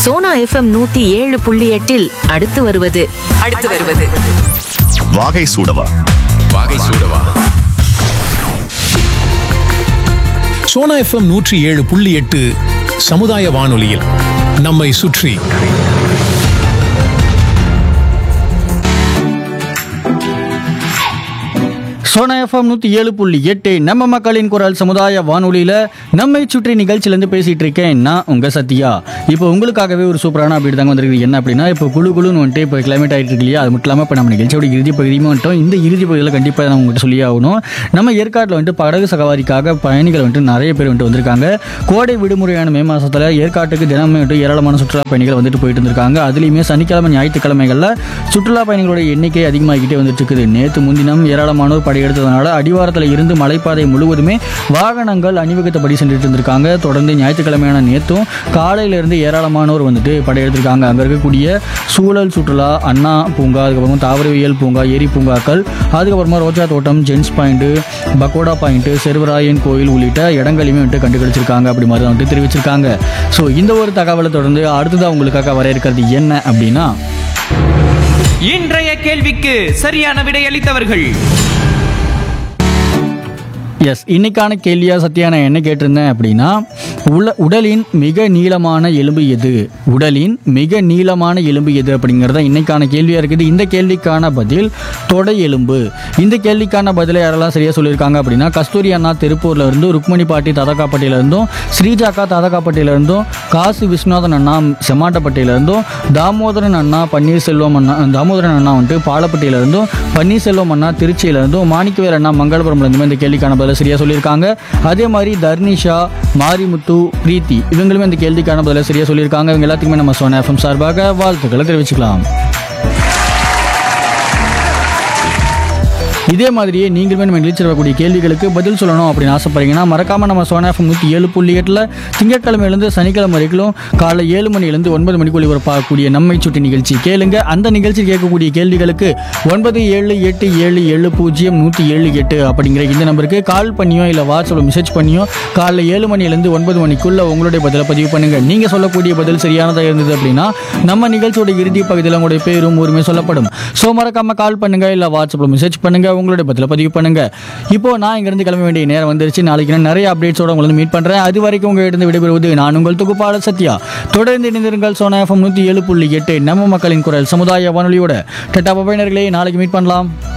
Sona FM நூத்தி ஏழு புள்ளி எட்டில் அடுத்து வருவது அடுத்து வருவது வாகை சூடவா வாகை சூடவா சோனா எஃப்எம் நூற்றி ஏழு புள்ளி எட்டு சமுதாய வானொலியில் நம்மை சுற்றி சோனா எஃப்எம் நூற்றி ஏழு புள்ளி எட்டு நம்ம மக்களின் குரல் சமுதாய வானொலியில் நம்மை சுற்றி நிகழ்ச்சியிலேருந்து பேசிகிட்டு இருக்கேன் நான் உங்கள் சத்யா இப்போ உங்களுக்காகவே ஒரு சூப்பரான அப்படி தாங்க வந்திருக்கு என்ன அப்படின்னா இப்போ குழு குழுன்னு வந்துட்டு இப்போ கிளைமேட் ஆகிட்டு இருக்கு இல்லையா அது மட்டும் இல்லாமல் இப்போ நம்ம நிகழ்ச்சியோட இறுதி பகுதியுமே வந்துட்டோம் இந்த இறுதி பகுதியில் கண்டிப்பாக நான் உங்கள்கிட்ட சொல்லி ஆகணும் நம்ம ஏற்காட்டில் வந்துட்டு படகு சவாரிக்காக பயணிகள் வந்துட்டு நிறைய பேர் வந்துட்டு வந்திருக்காங்க கோடை விடுமுறையான மே மாதத்தில் ஏற்காட்டுக்கு தினமே வந்துட்டு ஏராளமான சுற்றுலா பயணிகள் வந்துட்டு போயிட்டு இருந்திருக்காங்க அதுலேயுமே சனிக்கிழமை ஞாயிற்றுக்கிழமைகளில் சுற்றுலா பயணிகளோட எண்ணிக்கை அதிகமாகிக்கிட்டே வந்துட்டு இருக்குது நேற்று முன்தினம் ஏராளமானோர் படையெடுத்ததுனால அடிவாரத்தில் இருந்து மலைப்பாதை முழுவதுமே வாகனங்கள் அணிவகுத்தபடி சென்றுட்டு இருந்திருக்காங்க தொடர்ந்து ஞாயிற்றுக்கிழமையான நேற்றும் காலையிலிருந்து ஏராளமானோர் வந்துட்டு படையெடுத்திருக்காங்க அங்கே இருக்கக்கூடிய சூழல் சுற்றுலா அண்ணா பூங்கா அதுக்கப்புறமா தாவரவியல் பூங்கா ஏரி பூங்காக்கள் அதுக்கப்புறமா ரோஜா தோட்டம் gents point pagoda point Servarayan கோயில் உள்ளிட்ட இடங்களையுமே வந்துட்டு கண்டுகளிச்சிருக்காங்க அப்படி மாதிரி தான் வந்துட்டு தெரிவிச்சிருக்காங்க ஸோ இந்த ஒரு தகவலை தொடர்ந்து அடுத்ததாக உங்களுக்காக வர இருக்கிறது என்ன அப்படின்னா இன்றைய கேள்விக்கு சரியான விடையளித்தவர்கள் எஸ் இன்னைக்கான கேள்வியா சத்யா நான் என்ன கேட்டிருந்தேன் அப்படின்னா உல உடலின் மிக நீளமான எலும்பு எது உடலின் மிக நீளமான எலும்பு எது அப்படிங்கிறத இன்னைக்கான கேள்வியாக இருக்குது இந்த கேள்விக்கான பதில் தொடை எலும்பு இந்த கேள்விக்கான பதிலை யாரெல்லாம் சரியாக சொல்லியிருக்காங்க அப்படின்னா கஸ்தூரி அண்ணா திருப்பூர்ல இருந்தும் ருக்மணி பாட்டி தாதகாப்பட்டியில இருந்தும் ஸ்ரீஜாக்கா தாதகாப்பட்டியில இருந்தும் காசி விஸ்வநாதன் அண்ணா செம்மாட்டப்பட்டியில இருந்தும் தாமோதரன் அண்ணா பன்னீர்செல்வம் அண்ணா தாமோதரன் அண்ணா வந்துட்டு பாலப்பட்டியில இருந்தும் பன்னீர்செல்வம் அண்ணா திருச்சியில இருந்தும் மாணிக்கவேல் அண்ணா மங்களபுரம்ல இருந்துமே இந்த கேள்விக்கான பதிலை சரியா சொல்லியிருக்காங்க அதே மாதிரி தர்னிஷா மாரிமுத்து பிரீத்தி இவங்களுமே இந்த கேள்விக்கான பதிலை சரியா சொல்லியிருக்காங்க இவங்க எல்லாத்துக்குமே நம்ம சோனா எஃப்எம் சார்பாக வாழ்த்துக்களை தெரிவிச்சுக்கலாம் இதே மாதிரியே நீங்களுமே நம்ம நிகழ்ச்சி வரக்கூடிய கேள்விகளுக்கு பதில் சொல்லணும் அப்படின்னு ஆசைப்படுறீங்கன்னா மறக்காம நம்ம சோனா எஃப்எம் நூற்றி ஏழு புள்ளி எட்டில் திங்கட்கிழமையிலேருந்து சனிக்கிழமை வரைக்கும் காலை ஏழு மணிலேருந்து ஒன்பது மணிக்கு ஒளிபரப்பாகக்கூடிய நம்மை சுட்டி நிகழ்ச்சி கேளுங்க அந்த நிகழ்ச்சி கேட்கக்கூடிய கேள்விகளுக்கு ஒன்பது ஏழு எட்டு ஏழு ஏழு பூஜ்ஜியம் நூற்றி ஏழு எட்டு அப்படிங்கிற இந்த நம்பருக்கு கால் பண்ணியோ இல்லை வாட்ஸ்அப்பில் மெசேஜ் பண்ணியோ காலைல ஏழு மணிலேருந்து ஒன்பது மணிக்குள்ள உங்களுடைய பதிலை பதிவு பண்ணுங்க நீங்க சொல்லக்கூடிய பதில் சரியானதாக இருந்தது அப்படின்னா நம்ம நிகழ்ச்சியோட இறுதி பகுதியில் உங்களுடைய பேரும் ஊருமே சொல்லப்படும் ஸோ மறக்காம கால் பண்ணுங்க இல்லை வாட்ஸ்அப்பில் மெசேஜ் பண்ணுங்க உங்களுடைய பதிலை பதிவு பண்ணுங்க இப்போ நான் இங்கிருந்து கிளம்ப வேண்டிய நேரம் வந்துருச்சு நாளைக்கு நான் நிறைய அப்டேட்ஸோட உங்களை மீட் பண்றேன் அது வரைக்கும் உங்களிடம் விடைபெறுவது நான் உங்கள் தொகுப்பாளர் சத்யா தொடர்ந்து இணைந்திருங்கள் சோனா எஃப்எம் நூற்றி ஏழு புள்ளி எட்டு நம்ம மக்களின் குரல் சமுதாய வானொலியோட டெட்டா பபைனர்களே நாளைக்கு மீட் பண்ணலாம்